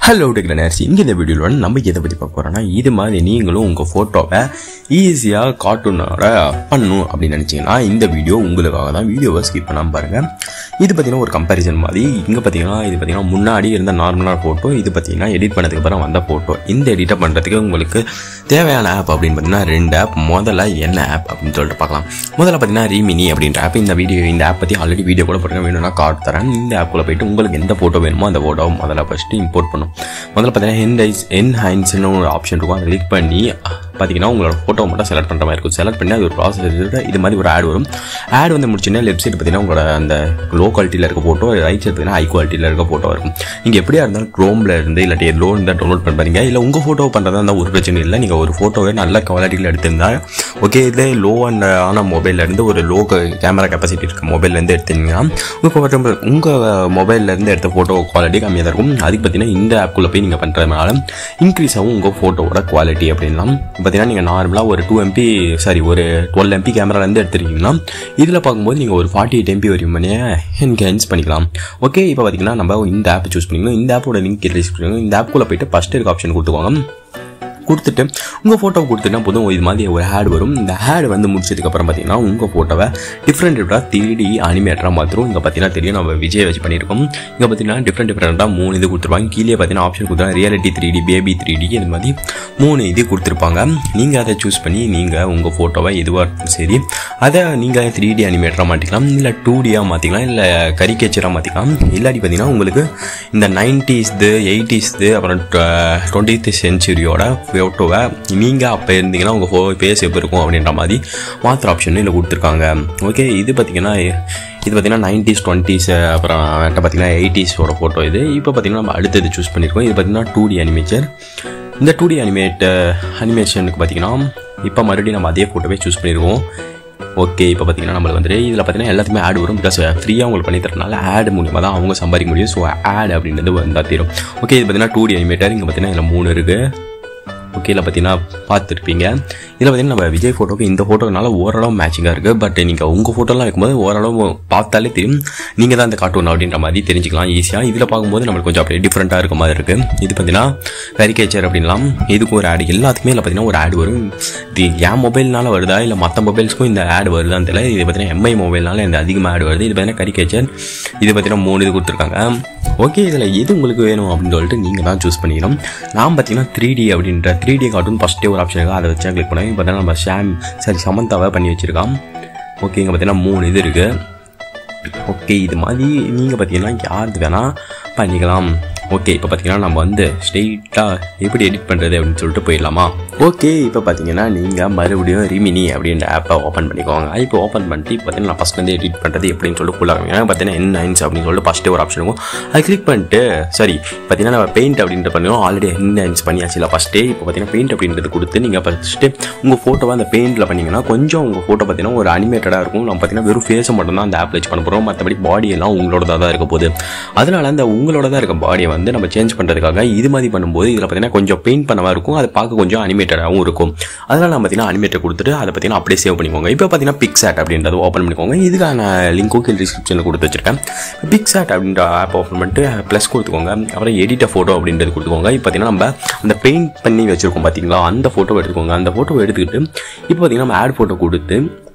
hello டெக்லனர்ஸ் இங்கே இந்த வீடியோவில் நம்ம எதை பற்றி பார்க்க போகிறோம்னா இது மாதிரி நீங்களும் உங்கள் ஃபோட்டோவை ஈஸியாக கார்ட்டூனோட பண்ணணும் அப்படின்னு நினச்சிங்கன்னா இந்த வீடியோ உங்களுக்காக தான் வீடியோவை ஸ்கிப் பண்ணாமல் பாருங்கள் இது பார்த்தீங்கன்னா ஒரு கம்பேரிசன் மாதிரி இங்கே பார்த்தீங்கன்னா இது பார்த்தீங்கன்னா முன்னாடி இருந்த நார்மலான ஃபோட்டோ இது பார்த்தீங்கன்னா எடிட் பண்ணதுக்கு அப்புறம் வந்த ஃபோட்டோ இந்த எடிட்டை பண்ணுறதுக்கு உங்களுக்கு தேவையான ஆப் அப்படின்னு பார்த்தீங்கன்னா ரெண்டு ஆப் முதல்ல என்ன ஆப் அப்படின்னு சொல்லிட்டு பார்க்கலாம் முதல்ல பார்த்தீங்கன்னா ரீமினி அப்படின்ற ஆப் இந்த வீடியோ இந்த ஆப் பற்றி ஆல்ரெடி வீடியோ கூட போட்டு வேணும்னா கார்டு தரேன் இந்த ஆப்புக்குள்ள போயிட்டு உங்களுக்கு எந்த ஃபோட்டோ வேணுமோ அந்த ஃபோட்டோவை முதல்ல ஃபஸ்ட்டு இம்போர்ட் பண்ணும் முதல்ல பார்த்தீங்கன்னா ஹென்டைஸ் என் ஹைன்ஸ்னு ஒரு ஆப்ஷன் இருக்கும் அதை கிளிக் பண்ணி பார்த்தீங்கன்னா உங்களோட ஃபோட்டோ மட்டும் செலக்ட் பண்ணுற மாதிரி இருக்கும் செலக்ட் பண்ணி அது ஒரு ப்ராசஸ் இது மாதிரி ஒரு ஆட் வரும் ஆட் வந்து முடிச்சுன்னா லெஃப்ட் சைடு பார்த்தீங்கன்னா உங்களோட அந்த லோ குவாலிட்டியில் இருக்க ஃபோட்டோ ரைட் சைடு பார்த்தீங்கன்னா ஹை குவாலிட்டியில் இருக்க ஃபோட்டோ இருக்கும் நீங்கள் எப்படியா இருந்தாலும் க்ரோமில் இருந்து இல்லாட்டி லோ இருந்தால் டவுன்லோட் பண்ணுறீங்க இல்லை உங்கள் ஃபோட்டோ பண்ணுறதா இருந்தால் ஒரு பிரச்சனை இல்லை நீங்கள் ஒரு ஃபோட்டோவை நல்ல குவாலிட்டியில் எடுத்திருந்தா ஓகே இதே லோ அண்ட் ஆன மொபைல்ல இருந்து ஒரு லோ கேமரா கெப்பாசிட்டி இருக்க மொபைல்லேருந்து எடுத்தீங்கன்னா உங்கள் உங்கள் மொபைல்லேருந்து எடுத்த ஃபோட்டோ குவாலிட்டி கம்மியாக தான் இருக்கும் அதுக்கு பார்த்தீங்கன்னா இந்த ஆப்குள்ளே போய் நீங்கள் பண்ணுறதுனால இன்க்ரீஸ் ஆகும் உங்கள் ஃபோட்டோவோட குவாலிட்டி அப்படின்லாம் பார்த்தீங்கன்னா நீங்கள் நார்மலாக ஒரு டூ எம்பி சாரி ஒரு டுவெல் எம்பி கேமராலேருந்து எடுத்துருக்கீங்கன்னா இதில் பார்க்கும்போது நீங்கள் ஒரு ஃபார்ட்டி எயிட் எம்பி வரையும் பண்ணி என்ஹான்ஸ் பண்ணிக்கலாம் ஓகே இப்போ பார்த்தீங்கன்னா நம்ம இந்த ஆப் சூஸ் பண்ணிக்கணும் இந்த ஆப்போட லிங்க் ரிலீஸ் பண்ணிக்கணும் இந்த ஆப்புக்குள்ளே போயிட்டு ஃபஸ்ட் இருக்க ஆப்ஷன் கொடுத்துக்கோங்க கொடுத்துட்டு உங்கள் ஃபோட்டோ கொடுத்துட்டா போதும் இது மாதிரி ஒரு ஹேட் வரும் இந்த ஹேட் வந்து முடிச்சதுக்கப்புறம் பார்த்தீங்கன்னா உங்கள் ஃபோட்டோவை டிஃப்ரெண்ட் டிஃப்ரெண்டாக த்ரீ அனிமேட்டராக மாற்றும் இங்கே பார்த்தீங்கன்னா தெரியும் நம்ம விஜய் வச்சு பண்ணியிருக்கோம் இங்கே பார்த்தீங்கன்னா டிஃப்ரெண்ட் டிஃப்ரெண்ட்டாக மூணு இது கொடுத்துருப்பாங்க கீழே பார்த்தீங்கன்னா ஆப்ஷன் கொடுத்துருவாங்க reality three D baby three D இது மாதிரி மூணு இது கொடுத்துருப்பாங்க நீங்கள் அதை சூஸ் பண்ணி நீங்கள் உங்கள் ஃபோட்டோவை எதுவாக இருந்தாலும் சரி அதை நீங்கள் த்ரீ டி அனிமேட்டராக மாற்றிக்கலாம் இல்லை டூ டியாக மாற்றிக்கலாம் இல்லை கரிகேச்சராக மாற்றிக்கலாம் இல்லாட்டி பார்த்தீங்கன்னா உங்களுக்கு இந்த நைன்டிஸ்து எயிட்டிஸ்து அப்புறம் டுவெண்ட்டி சென்ச்சுரியோட ஃபோட்டோவை நீங்கள் அப்போ இருந்தீங்கன்னா உங்கள் ஃபோ ஃபேஸ் எப்போ இருக்கும் அப்படின்ற மாதிரி மாத்திர ஆப்ஷன் இதில் கொடுத்துருக்காங்க ஓகே இது பார்த்தீங்கன்னா இது பார்த்தீங்கன்னா நைன்டிஸ் டுவெண்ட்டிஸ் அப்புறம் பார்த்தீங்கன்னா எயிட்டிஸோட ஃபோட்டோ இது இப்போ பார்த்தீங்கன்னா நம்ம அடுத்தது சூஸ் பண்ணியிருக்கோம் இது பார்த்தீங்கன்னா டூ டி அனிமேச்சர் இந்த டூ டி அனிமேட் அனிமேஷனுக்கு பார்த்தீங்கன்னா இப்போ மறுபடியும் நம்ம அதே ஃபோட்டோவே சூஸ் பண்ணியிருக்கோம் ஓகே இப்போ பார்த்தீங்கன்னா நம்மளுக்கு வந்துட்டு இதில் பார்த்தீங்கன்னா எல்லாத்துக்குமே ஆட் வரும் பிகாஸ் ஃப்ரீயாக உங்களுக்கு பண்ணி தரனால ஆட் மூலியமாக தான் அவங்க சம்பாதிக்க முடியும் ஸோ ஆட் அப்படின்றது வந்தால் தீரும் ஓகே இது பார்த்தீங்கன்னா டூ டி அனிமேட்டர் இங்கே பார்த்தீங்கன்னா இதில் மூணு இருக்குது ஓகே இதில் பார்த்தீங்கன்னா பார்த்துருப்பீங்க இதில் பார்த்தீங்கன்னா நம்ம விஜய் ஃபோட்டோக்கு இந்த ஃபோட்டோனால ஓரளவு மேட்சிங்காக இருக்குது பட் நீங்கள் உங்கள் ஃபோட்டோலாம் வைக்கும்போது ஓரளவு பார்த்தாலே தெரியும் நீங்கள் தான் இந்த கார்ட்டூன் அப்படின்ற மாதிரி தெரிஞ்சுக்கலாம் ஈஸியாக இதில் பார்க்கும்போது நம்மளுக்கு கொஞ்சம் அப்படியே டிஃப்ரெண்ட்டாக இருக்க மாதிரி இருக்குது இது பார்த்தீங்கன்னா கரிகேச்சர் அப்படின்லாம் இதுக்கும் ஒரு ஆடு எல்லாத்துக்குமே இதில் பார்த்தீங்கன்னா ஒரு ஆடு வரும் இது என் மொபைல்னால வருதா இல்லை மற்ற மொபைல்ஸ்க்கும் இந்த ஆடு வருதான்னு தெரியல இது பார்த்தீங்கன்னா எம்ஐ மொபைல்னால இந்த அதிகமாக ஆடு வருது இது பார்த்தீங்கன்னா கரிகேச்சர் இது பார்த்தீங்கன்னா மூணு இது கொடுத்துருக்காங்க ஓகே இதில் எது உங்களுக்கு வேணும் அப்படின்னு சொல்லிட்டு நீங்கள் தான் சூஸ் பண்ணிக்கணும் நான் பார்த்தீங்கன்னா த்ரீ டி அப்படின்ற த்ரீ டி கார்ட்டூன் ஃபஸ்ட்டே ஒரு ஆப்ஷன் இருக்குது அதை வச்சா கிளிக் பண்ணி பார்த்தீங்கன்னா நம்ம ஷாம் சாரி சமந்தாவை பண்ணி வச்சுருக்கான் ஓகே இங்கே பார்த்தீங்கன்னா மூணு இது இருக்குது ஓகே இது மாதிரி நீங்கள் பார்த்தீங்கன்னா யாருக்கு வேணால் பண்ணிக்கலாம் ஓகே இப்போ பார்த்தீங்கன்னா நம்ம வந்து ஸ்ட்ரெயிட்டாக எப்படி எடிட் பண்ணுறது அப்படின்னு சொல்லிட்டு போயிடலாமா ஓகே இப்போ பார்த்தீங்கன்னா நீங்கள் மறுபடியும் ரிமினி அப்படின்ற ஆப்பை ஓப்பன் பண்ணிக்கோங்க இப்போ ஓப்பன் பண்ணிட்டு இப்போ பார்த்தீங்கன்னா நான் ஃபஸ்ட் வந்து எடிட் பண்ணுறது எப்படின்னு சொல்லிட்டு ஃபுல்லாக ஏன்னா பார்த்தீங்கன்னா என் நைன்ஸ் அப்படின்னு சொல்லிட்டு ஃபஸ்ட்டு ஒரு ஆப்ஷன் இருக்கும் அதை கிளிக் பண்ணிட்டு சரி பார்த்தீங்கன்னா நம்ம பெயிண்ட் அப்படின்ற பண்ணுவோம் ஆல்ரெடி என் நைன்ஸ் பண்ணியாச்சு இல்லை ஃபஸ்ட்டே இப்போ பார்த்தீங்கன்னா பெயிண்ட் அப்படின்றது கொடுத்து நீங்கள் ஃபஸ்ட்டு உங்கள் ஃபோட்டோவை அந்த பெயிண்டில் பண்ணிங்கன்னா கொஞ்சம் உங்கள் ஃபோட்டோ பார்த்தீங்கன்னா ஒரு அனிமேட்டடாக இருக்கும் நம்ம பார்த்தீங்கன்னா வெறும் ஃபேஸை மட்டும் தான் அந்த ஆப்பில் வச்சு பண்ண போகிறோம் மற்றபடி பாடி எல்லாம் உங்களோட தான் இருக்க போகுது அதனால அந்த உங்களோட தான் இருக்க பாடியை வந்து நம்ம சேஞ்ச் பண்ணுறதுக்காக இது மாதிரி பண்ணும்போது இதில் பார்த்தீங்கன்னா கொஞ்சம் பெயிண்ட் பண்ணவா இருக்கும் அது பார்க்க கொஞ்சம் அனிமேட்டடாகவும் இருக்கும் அதனால நம்ம பார்த்தீங்கன்னா அனிமேட்டர் கொடுத்துட்டு அதை பார்த்தீங்கன்னா அப்படியே சேவ் பண்ணிக்கோங்க இப்போ பார்த்தீங்கன்னா பிக்சாட் அப்படின்றது ஓப்பன் பண்ணிக்கோங்க இதுக்கான லிங்க்கும் கீழே டிஸ்கிரிப்ஷனில் கொடுத்து வச்சிருக்கேன் பிக்சாட் அப்படின்ற ஆப் ஓப்பன் பண்ணிட்டு ப்ளஸ் கொடுத்துக்கோங்க அப்புறம் எடிட்ட ஃபோட்டோ அப்படின்றது கொடுத்துக்கோங்க இப்போ பார்த்தீங்கன்னா நம்ம அந்த பெயிண்ட் பண்ணி வச்சிருக்கோம் பார்த்தீங்களா அந்த ஃபோட்டோ எடுத்துக்கோங்க அந்த ஃபோட்டோ எடுத்துக்கிட்டு இப்போ பார்த்தீங்கன்னா நம்ம ஆட் ஃபோட்டோ கொடுத்து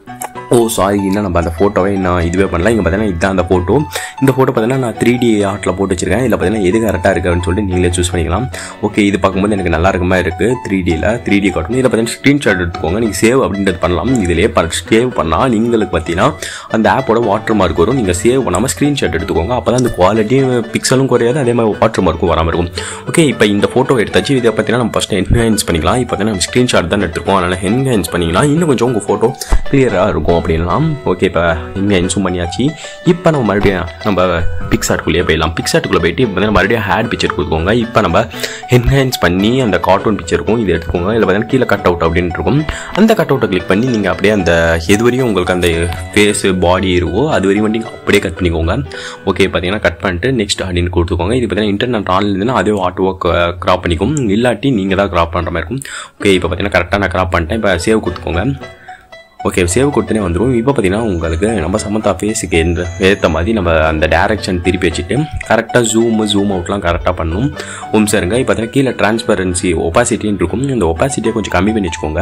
ஓ சாரி இன்னும் நம்ம அந்த ஃபோட்டோவை இன்னும் இதுவே பண்ணலாம் இங்கே பார்த்தீங்கன்னா இதுதான் அந்த ஃபோட்டோ இந்த ஃபோட்டோ பார்த்தீங்கன்னா நான் த்ரீ டி ஆர்ட்டில் போட்டு வச்சிருக்கேன் இதில் பார்த்தீங்கன்னா எது கரெக்டாக இருக்குது அப்படின்னு சொல்லிட்டு நீங்களே சூஸ் பண்ணிக்கலாம் ஓகே இது பார்க்கும்போது எனக்கு நல்லா இருக்க மாதிரி இருக்குது த்ரீ டியில் த்ரீ டி காட்டும் இதில் பார்த்தீங்கன்னா ஸ்க்ரீன்ஷாட் எடுத்துக்கோங்க நீங்கள் சேவ் அப்படின்றது பண்ணலாம் இதிலே சேவ் பண்ணால் நீங்களுக்கு பார்த்தீங்கன்னா அந்த ஆப்போட வாட்டர் மார்க் வரும் நீங்கள் சேவ் பண்ணாமல் ஸ்க்ரீன்ஷாட் எடுத்துக்கோங்க அப்போ தான் அந்த குவாலிட்டியும் பிக்சலும் குறையாது அதே மாதிரி வாட்டர் மார்க்கும் வராமல் இருக்கும் ஓகே இப்போ இந்த ஃபோட்டோ எடுத்தாச்சு இதை பார்த்தீங்கன்னா நம்ம ஃபஸ்ட்டு என்ஹான்ஸ் பண்ணிக்கலாம் இப்போ பார்த்தீங்கன்னா நம்ம ஸ்க்ரீன்ஷாட் தான் எடுத்துருக்கோம் அதனால் என்ஹான்ஸ் பண்ணிக்கலாம் இன்னும் கொஞ்சம் உங்கள் ஃபோட்டோ கிளியராக இருக்கும் அப்படின்லாம் ஓகே இப்போ இங்கே இன்சூம் பண்ணியாச்சு இப்போ நம்ம மறுபடியும் நம்ம பிக்சாட்டுக்குள்ளேயே போயிடலாம் பிக்சாட்டுக்குள்ளே போயிட்டு இப்போ வந்து மறுபடியும் ஹேட் பிக்சர் கொடுத்துக்கோங்க இப்போ நம்ம என்ஹான்ஸ் பண்ணி அந்த கார்ட்டூன் பிக்சர் இருக்கும் இது எடுத்துக்கோங்க இதில் பார்த்தீங்கன்னா கீழே கட் அவுட் அப்படின்னு இருக்கும் அந்த கட் அவுட்டை கிளிக் பண்ணி நீங்கள் அப்படியே அந்த எது வரையும் உங்களுக்கு அந்த ஃபேஸு பாடி இருக்கோ அது வரையும் வந்து அப்படியே கட் பண்ணிக்கோங்க ஓகே பார்த்தீங்கன்னா கட் பண்ணிட்டு நெக்ஸ்ட் அப்படின்னு கொடுத்துக்கோங்க இது பார்த்தீங்கன்னா இன்டர்நெட் ஆன்லைன் இருந்துன்னா அதே ஆட்டோவாக க்ராப் பண்ணிக்கும் இல்லாட்டி நீங்கள் தான் க்ராப் பண்ணுற மாதிரி இருக்கும் ஓகே இப்போ பார்த்தீங்கன்னா கரெக்டாக நான் க்ராப் பண்ணிட்டேன் இப்போ சேவ் கொடுத்துக்கோங்க ஓகே சேவ் கொடுத்தனே வந்துடும் இப்போ பார்த்தீங்கன்னா உங்களுக்கு நம்ம சமந்தா ஃபேஸுக்கு எந்த ஏற்ற மாதிரி நம்ம அந்த டேரெக்ஷன் திருப்பி வச்சுட்டு கரெக்டாக ஜூம் ஜூம் அவுட்லாம் கரெக்டாக பண்ணணும் உம் சாருங்க இப்போ பார்த்தீங்கன்னா கீழே டிரான்ஸ்பரன்சி ஒப்பாசிட்டின்னு இருக்கும் இந்த ஒப்பாசிட்டியை கொஞ்சம் கம்மி பண்ணி வச்சுக்கோங்க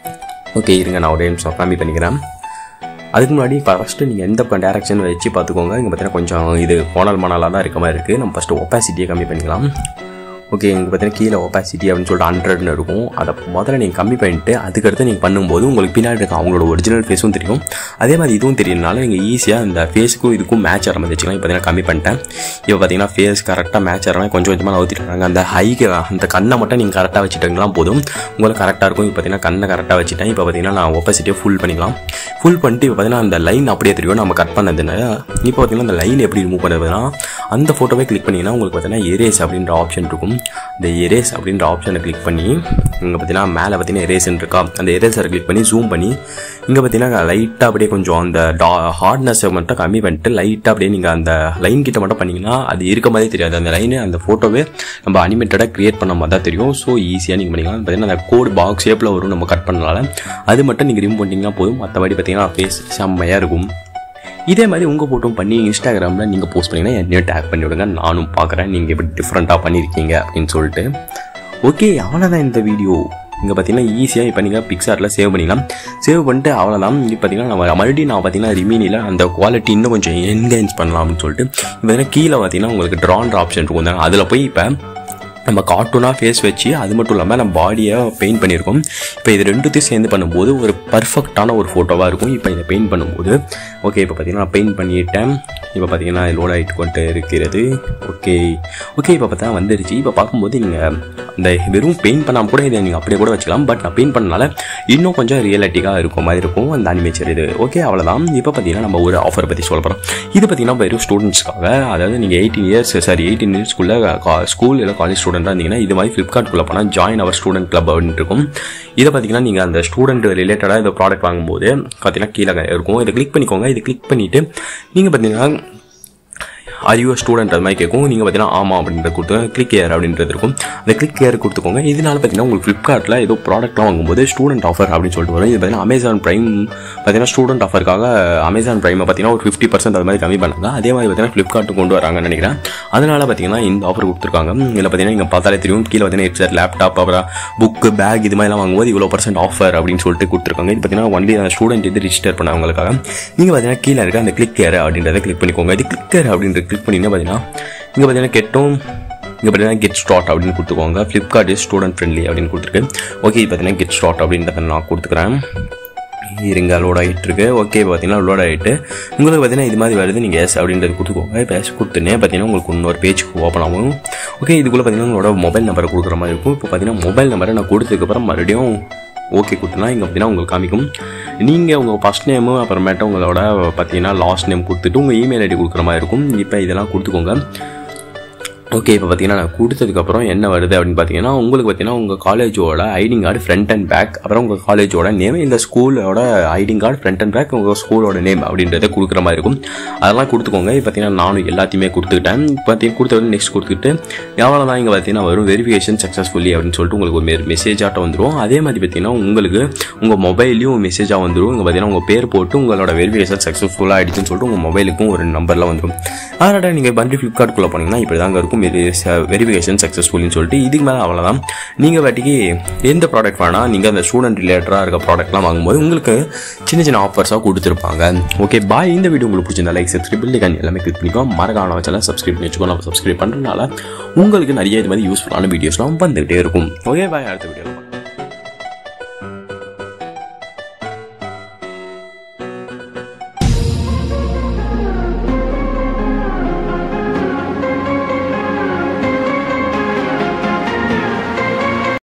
ஓகே இருங்க நான் ஒரே நிமிஷம் கம்மி பண்ணிக்கிறேன் அதுக்கு முன்னாடி ஃபஸ்ட்டு நீங்கள் எந்த டேரக்ஷன் வச்சு பார்த்துக்கோங்க இங்கே பார்த்தீங்கன்னா கொஞ்சம் இது கோணல் மணலாக தான் இருக்க மாதிரி இருக்குது நம்ம ஃபஸ்ட்டு ஒப்பாசிட்டியை கம்மி பண்ணிக்கலாம் ஓகே இங்கே பார்த்தீங்கன்னா கீழே ஒப்பாசிட்டி அப்படின்னு சொல்லிட்டு ஹண்ட்ரட்னு இருக்கும் அதை முதல்ல நீங்கள் கம்மி பண்ணிட்டு அதுக்கடுத்து நீங்கள் பண்ணும்போது உங்களுக்கு பின்னாடி இருக்க அவங்களோட ஒரிஜினல் ஃபேஸும் தெரியும் அதே மாதிரி இதுவும் தெரியறதுனால நீங்கள் ஈஸியாக இந்த ஃபேஸுக்கும் இதுக்கும் மேட்ச் ஆகிற மாதிரி வச்சுக்கலாம் இப்போ பார்த்தீங்கன்னா கம்மி பண்ணிட்டேன் இப்போ பார்த்தீங்கன்னா ஃபேஸ் கரெக்டாக மேட்ச் ஆகிற மாதிரி கொஞ்சம் கொஞ்சமாக நவுத்திட்டு அந்த ஹைக்கு அந்த கண்ணை மட்டும் நீங்கள் கரெக்டாக வச்சுட்டீங்கன்னா போதும் உங்களுக்கு கரெக்டாக இருக்கும் இப்போ பார்த்தீங்கன்னா கண்ணை கரெக்டாக வச்சுட்டேன் இப்போ பார்த்தீங்கன்னா நான் ஒப்பாசிட்டியை ஃபுல் பண்ணிக்கலாம் ஃபுல் பண்ணிட்டு இப்போ பார்த்தீங்கன்னா அந்த லைன் அப்படியே தெரியும் நம்ம கட் பண்ணதுனால இப்போ பார்த்தீங்கன்னா அந்த லைன் எப்படி ரிமூவ் பண்ணுறதுனா அந்த ஃபோட்டோவே கிளிக் பண்ணிங்கன்னா உங்களுக்கு பார்த்தீங்கன்னா எரேஸ் அப்படின்ற ஆப்ஷன் இருக்கும் இந்த எரேஸ் அப்படின்ற ஆப்ஷனை கிளிக் பண்ணி இங்கே பார்த்தீங்கன்னா மேலே பார்த்தீங்கன்னா எரேஸ்ன்னு இருக்கா அந்த எரேஸரை கிளிக் பண்ணி ஜூம் பண்ணி இங்கே பார்த்தீங்கன்னா லைட்டாக அப்படியே கொஞ்சம் அந்த டா ஹார்ட்னஸை மட்டும் கம்மி பண்ணிட்டு லைட்டாக அப்படியே நீங்கள் அந்த லைன் கிட்ட மட்டும் பண்ணிங்கன்னா அது இருக்க மாதிரி தெரியாது அந்த லைனு அந்த ஃபோட்டோவே நம்ம அனிமேட்டடாக க்ரியேட் பண்ண மாதிரி தான் தெரியும் ஸோ ஈஸியாக நீங்கள் பண்ணிக்கலாம் பார்த்தீங்கன்னா அந்த கோட் பாக்ஸ் ஷேப்பில் வரும் நம்ம கட் பண்ணனால அது மட்டும் நீங்கள் ரிமூவ் பண்ணிங்கன்னா போதும் மற்றபடி பார்த்தீங்கன்னா ஃபேஸ் செம்மையாக இருக்கும் இதே மாதிரி உங்கள் ஃபோட்டோ பண்ணி இன்ஸ்டாகிராமில் நீங்கள் போஸ்ட் பண்ணிங்கன்னா என்னையும் டேக் பண்ணி விடுங்க நானும் பார்க்குறேன் நீங்கள் எப்படி டிஃப்ரெண்ட்டாக பண்ணியிருக்கீங்க அப்படின்னு சொல்லிட்டு ஓகே அவ்வளோதான் இந்த வீடியோ இங்கே பார்த்தீங்கன்னா ஈஸியாக இப்போ நீங்கள் பிக்சாரில் சேவ் பண்ணிக்கலாம் சேவ் பண்ணிட்டு அவ்வளோதான் இங்கே பார்த்தீங்கன்னா நம்ம மறுபடியும் நான் பார்த்தீங்கன்னா ரிமீனியில் அந்த குவாலிட்டி இன்னும் கொஞ்சம் என்கேஜ் பண்ணலாம் அப்படின்னு சொல்லிட்டு இப்போ பார்த்தீங்கன்னா கீழே பார்த்தீங்கன்னா உங்களுக்கு ட்ரான்ற ஆப்ஷன் இருக்கும் அதில் போய் இப்போ நம்ம கார்ட்டூனாக ஃபேஸ் வச்சு அது மட்டும் இல்லாமல் நம்ம பாடியை பெயிண்ட் பண்ணியிருக்கோம் இப்போ இது ரெண்டுத்தையும் சேர்ந்து பண்ணும்போது ஒரு பர்ஃபெக்டான ஒரு ஃபோட்டோவாக இருக்கும் இப்போ இதை பெயிண்ட் பண்ணும்போது ஓகே இப்போ பார்த்தீங்கன்னா நான் பெயிண்ட் பண்ணிட்டேன் இப்போ பார்த்தீங்கன்னா லோட் ஆகிட்டு கொண்டு இருக்கிறது ஓகே ஓகே இப்போ பார்த்தா வந்துருச்சு இப்போ பார்க்கும்போது நீங்கள் அந்த வெறும் பெயிண்ட் பண்ணாமல் கூட இதை நீங்கள் அப்படியே கூட வச்சுக்கலாம் பட் நான் பெயிண்ட் பண்ணனால இன்னும் கொஞ்சம் ரியலிட்டிக்காக இருக்கும் மாதிரி இருக்கும் அந்த அனிமேச்சர் இது ஓகே அவ்வளோதான் இப்போ பார்த்தீங்கன்னா நம்ம ஒரு ஆஃபர் பற்றி சொல்ல போகிறோம் இது பார்த்தீங்கன்னா வெறும் ஸ்டூடெண்ட்ஸ்க்காக அதாவது நீங்கள் எயிட்டீன் இயர்ஸ் சாரி எயிட்டீன் இயர்ஸ்க்குள்ளே ஸ்கூல் இல்லை காலேஜ் ஸ்டூடெண்ட்டாக இருந்தீங்கன்னா இது மாதிரி ஃப்ளிப்கார்ட்குள்ளே போனால் ஜாயின் அவர் ஸ்டூடெண்ட் கிளப் அப்படின்னு இருக்கும் இதை பார்த்தீங்கன்னா நீங்கள் அந்த ஸ்டூடெண்ட் ரிலேட்டடாக இந்த ப்ராடக்ட் வாங்கும்போது பார்த்தீங்கன்னா கீழே இருக்கும் இதை கிளிக் பண்ணிக்கோங்க இதை கிளிக் பண்ணிவிட்டு நீங்கள் பார்த்தீங்கன்னா ஆர் யூ ஸ்டூடெண்ட் அது மாதிரி கேட்கும் நீங்கள் பார்த்தீங்கன்னா ஆமாம் அப்படின்றத கொடுத்து கிளிக் ஏர் அப்படின்றது இருக்கும் அந்த கிளிக் ஏர் கொடுத்துக்கோங்க இதனால பார்த்தீங்கன்னா உங்களுக்கு ஃப்ளிப்கார்ட்டில் ஏதோ ப்ராடக்ட்லாம் வாங்கும்போது ஸ்டூடெண்ட் ஆஃபர் அப்படின்னு சொல்லிட்டு வரும் இது பார்த்தீங்கன்னா அமேசான் ப்ரைம் பார்த்தீங்கன்னா ஸ்டூடெண்ட் ஆஃபருக்காக அமேசான் ப்ரைமை பார்த்தீங்கன்னா ஒரு ஃபிஃப்டி பர்சன்ட் அது மாதிரி கம்மி பண்ணாங்க அதே மாதிரி பார்த்தீங்கன்னா ஃப்ளிப்கார்ட்டு கொண்டு வராங்கன்னு நினைக்கிறேன் அதனால பார்த்தீங்கன்னா இந்த ஆஃபர் கொடுத்துருக்காங்க இதில் பார்த்தீங்கன்னா நீங்கள் பார்த்தாலே தெரியும் கீழே பார்த்தீங்கன்னா ஹெட்செட் லேப்டாப் அப்புறம் புக்கு பேக் இது மாதிரிலாம் வாங்கும்போது இவ்வளோ பர்சன்ட் ஆஃபர் அப்படின்னு சொல்லிட்டு கொடுத்துருக்காங்க இது பார்த்தீங்கன்னா ஒன்லி ஸ்டூடெண்ட் இது ரிஜிஸ்டர் பண்ணவங்களுக்காக நீங்கள் பார்த்தீங்கன்னா கீழே இருக்க அந்த கிளிக் ஏர் அப்படின்றத கிளிக் பண்ணிக்கோங்க இது கிளிக் ஏர் அப்படின்றது கிளிக் பண்ணிங்கன்னா பார்த்தீங்கன்னா இங்கே பார்த்தீங்கன்னா கெட்டும் இங்கே பார்த்தீங்கன்னா கெட் ஸ்டார்ட் அப்படின்னு கொடுத்துக்கோங்க ஃப்ளிப்கார்ட் இஸ் ஸ்டூடெண்ட் ஃப்ரெண்ட்லி அப்படின்னு கொடுத்துருக்கு ஓகே பார்த்தீங்கன்னா கெட் ஸ்டார்ட் அப்படின்றத நான் கொடுத்துக்கிறேன் இருங்க லோட் ஆகிட்டு இருக்கு ஓகே பார்த்தீங்கன்னா லோட் ஆகிட்டு உங்களுக்கு பார்த்தீங்கன்னா இது மாதிரி வருது நீங்கள் எஸ் அப்படின்றது கொடுத்துக்கோங்க இப்போ எஸ் கொடுத்துனே பார்த்தீங்கன்னா உங்களுக்கு இன்னொரு பேஜுக்கு ஓப்பன் ஆகும் ஓகே இதுக்குள்ளே பார்த்தீங்கன்னா உங்களோட மொபைல் நம்பரை கொடுக்குற மாதிரி இருக்கும் இப்போ பார்த்தீங்கன்னா மொபைல் நம்பரை நான் கொடுத்ததுக்கப்புறம் மறுபடியும் ஓகே கொடுத்தனா இங்கே பார்த்தீங்கன்னா உங்களுக்கு காமிக்கும் நீங்கள் உங்கள் ஃபஸ்ட் நேமு அப்புறமேட்டு உங்களோட பார்த்தீங்கன்னா லாஸ்ட் நேம் கொடுத்துட்டு உங்கள் இமெயில் ஐடி கொடுக்குற மாதிரி இருக்கும் இப்போ இதெல்லாம் கொடுத்துக்கோங்க ஓகே இப்போ பார்த்தீங்கன்னா நான் கொடுத்ததுக்கப்புறம் என்ன வருது அப்படின்னு பார்த்தீங்கன்னா உங்களுக்கு பார்த்தீங்கன்னா உங்கள் காலேஜோட ஐடிங் கார்டு ஃப்ரண்ட் அண்ட் பேக் அப்புறம் உங்கள் காலேஜோட நேம் இந்த ஸ்கூலோட ஐடிங் கார்டு ஃப்ரண்ட் அண்ட் பேக் உங்கள் ஸ்கூலோட நேம் அப்படின்றத கொடுக்குற மாதிரி இருக்கும் அதெல்லாம் கொடுத்துக்கோங்க இப்போ பார்த்தீங்கன்னா நானும் எல்லாத்தையுமே கொடுத்துக்கிட்டேன் பார்த்தீங்கன்னா கொடுத்தது நெக்ஸ்ட் கொடுத்துக்கிட்டு எவ்வளோ தான் இங்கே பார்த்தீங்கன்னா வரும் வெரிஃபிகேஷன் சக்ஸஸ்ஃபுல்லி அப்படின்னு சொல்லிட்டு உங்களுக்கு ஒரு மெசேஜ் ஆட்டம் வந்துடும் அதே மாதிரி பார்த்தீங்கன்னா உங்களுக்கு உங்கள் மொபைல்லையும் மெசேஜாக வந்துடும் இங்கே பார்த்தீங்கன்னா உங்கள் பேர் போட்டு உங்களோட வெரிஃபிகேஷன் சக்ஸஸ்ஃபுல்லாக ஆகிடுச்சுன்னு சொல்லிட்டு உங்கள் மொபைலுக்கும் ஒரு நம்பர்லாம் வந்துடும் அதோட நீங்கள் பண்டி ஃப்ளிப்கார்ட்டுக்குள்ளே போனீங்கன்னா இப்படி தாங்க இருக்கும் வெரிஃபிகேஷன் சக்ஸஸ்ஃபுல்னு சொல்லிட்டு இதுக்கு மேலே அவ்வளோதான் நீங்கள் வாட்டிக்கு எந்த ப்ராடக்ட் வேணால் நீங்கள் அந்த ஸ்டூடெண்ட் ரிலேட்டடாக இருக்க ப்ராடக்ட்லாம் வாங்கும்போது உங்களுக்கு சின்ன சின்ன ஆஃபர்ஸாக கொடுத்துருப்பாங்க ஓகே பாய் இந்த வீடியோ உங்களுக்கு பிடிச்சிருந்தா லைக் சப்ஸ்கிரைப் பில்லிகன் எல்லாமே கிளிக் பண்ணிக்கோ மறக்காம வச்சாலும் சப்ஸ்கிரைப் பண்ணி வச்சுக்கோ நம்ம சப்ஸ்கிரைப் பண்ணுறதுனால உங்களுக்கு நிறைய இது மாதிரி யூஸ்ஃபுல்லான வீடியோஸ்லாம் வந்துகிட்டே இருக்கும் ஓகே பாய் அடுத்த வீடியோ